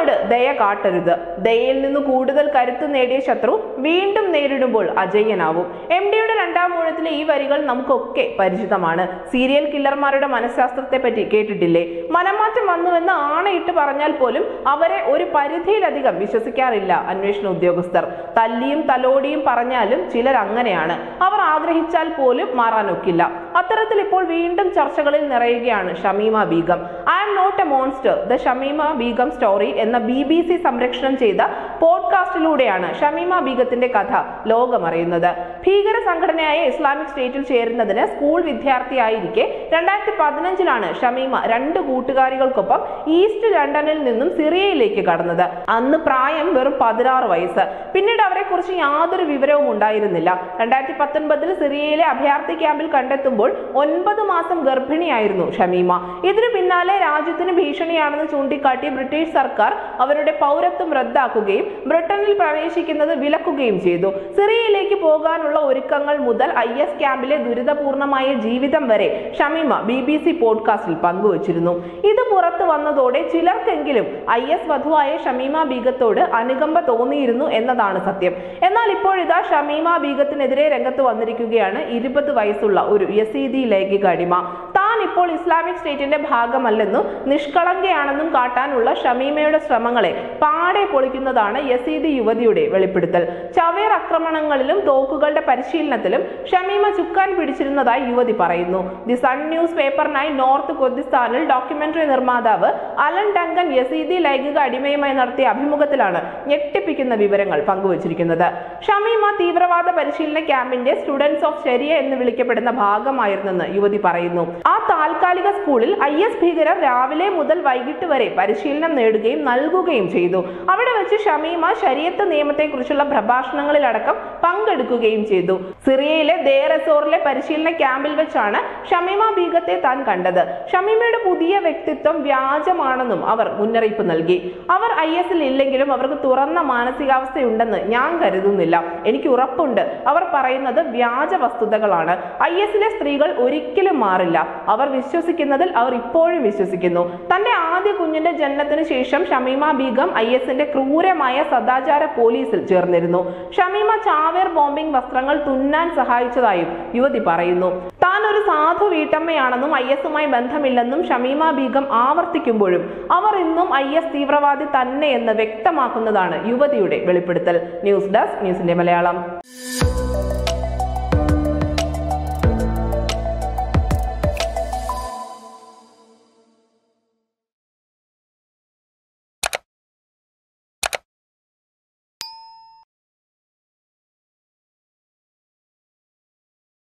ആരോട് ദയ കാട്ടരുത് ദയയിൽ നിന്ന് കൂടുതൽ കരുത്ത് നേടിയ ശത്രു വീണ്ടും നേരിടുമ്പോൾ അജയ്യനാവും എം ഡിയുടെ രണ്ടാം ഊഴത്തിലെ ഈ വരികൾ നമുക്കൊക്കെ പരിചിതമാണ് സീരിയൽ കില്ലർമാരുടെ മനഃശാസ്ത്രത്തെ പറ്റി കേട്ടിട്ടില്ലേ മനംമാറ്റം വന്നുവെന്ന് ആണയിട്ട് പറഞ്ഞാൽ പോലും അവരെ ഒരു പരിധിയിലധികം വിശ്വസിക്കാറില്ല അന്വേഷണ ഉദ്യോഗസ്ഥർ തല്ലിയും തലോടിയും പറഞ്ഞാലും ചിലർ അങ്ങനെയാണ് അവർ ആഗ്രഹിച്ചാൽ പോലും മാറാനൊക്കില്ല അത്തരത്തിൽ ഇപ്പോൾ വീണ്ടും ചർച്ചകളിൽ നിറയുകയാണ് Shamima Begum I am not a monster the Shamima Begum story എന്ന ബി ബി സി സംരക്ഷണം ചെയ്ത പോഡ്കാസ്റ്റിലൂടെയാണ് ഷമീമ ബീഗത്തിന്റെ കഥ ലോകമറിയുന്നത് ഭീകര സംഘടനയായ ഇസ്ലാമിക് സ്റ്റേറ്റിൽ ചേരുന്നതിന് സ്കൂൾ വിദ്യാർത്ഥിയായിരിക്കെ രണ്ടായിരത്തി പതിനഞ്ചിലാണ് ഷമീമ രണ്ട് കൂട്ടുകാരികൾക്കൊപ്പം ഈസ്റ്റ് ലണ്ടനിൽ നിന്നും സിറിയയിലേക്ക് കടന്നത് അന്ന് പ്രായം വെറും പതിനാറ് വയസ്സ് പിന്നീട് അവരെ കുറിച്ച് യാതൊരു വിവരവും ഉണ്ടായിരുന്നില്ല രണ്ടായിരത്തി പത്തൊൻപതിൽ സിറിയയിലെ അഭയാർത്ഥി ക്യാമ്പിൽ കണ്ടെത്തുമ്പോൾ ഒൻപത് മാസം ഗർഭിണിയായിരുന്നു ഷമീമ ഇതിനു പിന്നാലെ രാജ്യത്തിന് ഭീഷണിയാണെന്ന് ചൂണ്ടിക്കാട്ടി ബ്രിട്ടീഷ് സർക്കാർ അവരുടെ പൗരത്വം റദ്ദാക്കുകയും ബ്രിട്ടനിൽ പ്രവേശിക്കുന്നത് വിലക്കുകയും ചെയ്തു സിറിയയിലേക്ക് പോകാനുള്ള ഒരുക്കങ്ങൾ മുതൽ ഐ എസ് ക്യാമ്പിലെ ദുരിതപൂർണമായ ജീവിതം വരെ ഷമീമ ബി ബി സി പോഡ്കാസ്റ്റിൽ പങ്കുവച്ചിരുന്നു ഇത് പുറത്തു വന്നതോടെ ചിലർക്കെങ്കിലും ഐ എസ് വധുവായ ഷമീമ ബീഗത്തോട് അനുകമ്പ തോന്നിയിരുന്നു എന്നതാണ് സത്യം എന്നാൽ ഇപ്പോഴിതാ ഷമീമ ബീഗത്തിനെതിരെ രംഗത്ത് വന്നിരിക്കുകയാണ് ഇരുപത് വയസ്സുള്ള ഒരു യസീദി ലൈംഗിക അടിമ താൻ ഇപ്പോൾ ഇസ്ലാമിക് സ്റ്റേറ്റിന്റെ ഭാഗമല്ലെന്നും നിഷ്കളങ്കയാണെന്നും കാട്ടാനുള്ള ഷമീമയുടെ ശ്രമങ്ങളെ പാടെ പൊളിക്കുന്നതാണ് യസീദി യുവതിയുടെ വെളിപ്പെടുത്തൽ ചവേർ ആക്രമണങ്ങളിലും തോക്കുകളുടെ പരിശീലനത്തിലും ഷമീമ ചുക്കാൻ പിടിച്ചിരുന്നതായി യുവതി പറയുന്നു ദി സൺ ന്യൂസ് പേപ്പറിനായി നോർത്ത് കുർദിസ്ഥാനിൽ ഡോക്യുമെന്ററി നിർമ്മാതാവ് അലൻ ഡങ്കൻ യസീദി ലൈംഗിക അടിമയുമായി നടത്തിയ അഭിമുഖത്തിലാണ് ഞെട്ടിപ്പിക്കുന്ന വിവരങ്ങൾ പങ്കുവച്ചിരിക്കുന്നത് ഷമീമ തീവ്രവാദ പരിശീലന ക്യാമ്പിന്റെ സ്റ്റുഡൻസ് ഓഫ് ശരിയ എന്ന് വിളിക്കപ്പെടുന്ന ഭാഗമായിരുന്നെന്ന് യുവതി പറയുന്നു ആ താൽക്കാലിക സ്കൂളിൽ ഐ എസ് ഭീകരർ രാവിലെ മുതൽ വൈകിട്ട് വരെ പരിശീലനം നേടുകയും നൽകുകയും ചെയ്തു അവിടെ വെച്ച് ഷമീമ ശരീരത്ത് നിയമത്തെക്കുറിച്ചുള്ള പ്രഭാഷണങ്ങളിലടക്കം പങ്കെടുക്കുകയും ചെയ്തു സിറിയയിലെ ദേറസോറിലെ പരിശീലന ക്യാമ്പിൽ വെച്ചാണ് ഷമീമ ബീഗത്തെ താൻ കണ്ടത് ഷമീമയുടെ പുതിയ വ്യക്തിത്വം വ്യാജമാണെന്നും അവർ മുന്നറിയിപ്പ് നൽകി അവർ ഐ എസിൽ ഇല്ലെങ്കിലും അവർക്ക് തുറന്ന മാനസികാവസ്ഥയുണ്ടെന്ന് ഞാൻ കരുതുന്നില്ല എനിക്ക് ഉറപ്പുണ്ട് അവർ പറയുന്നത് വ്യാജ വസ്തുതകളാണ് ഐ എസിലെ സ്ത്രീകൾ ഒരിക്കലും മാറില്ല അവർ വിശ്വസിക്കുന്നതിൽ അവർ ഇപ്പോഴും വിശ്വസിക്കുന്നു തന്റെ ആദ്യ കുഞ്ഞിന്റെ ജനനത്തിന് ശേഷം ഷമീമ ബീഗം ഐ എസിന്റെ ക്രൂരമായ സദാചാര പോലീസിൽ ചേർന്നിരുന്നു ഷമീമ ചാവേർ ബോംബിംഗ് വസ്ത്രങ്ങൾ തുന്നാൻ സഹായിച്ചതായും യുവതി പറയുന്നു താൻ ഒരു സാധു വീട്ടമ്മയാണെന്നും ഐ എസുമായി ബന്ധമില്ലെന്നും ഷമീമ ബീഗം ആവർത്തിക്കുമ്പോഴും അവർ ഇന്നും ഐ എസ് തീവ്രവാദി തന്നെയെന്ന് വ്യക്തമാക്കുന്നതാണ് യുവതിയുടെ വെളിപ്പെടുത്തൽ ന്യൂസ് ഡെസ്ക് ന്യൂസിന്റെ മലയാളം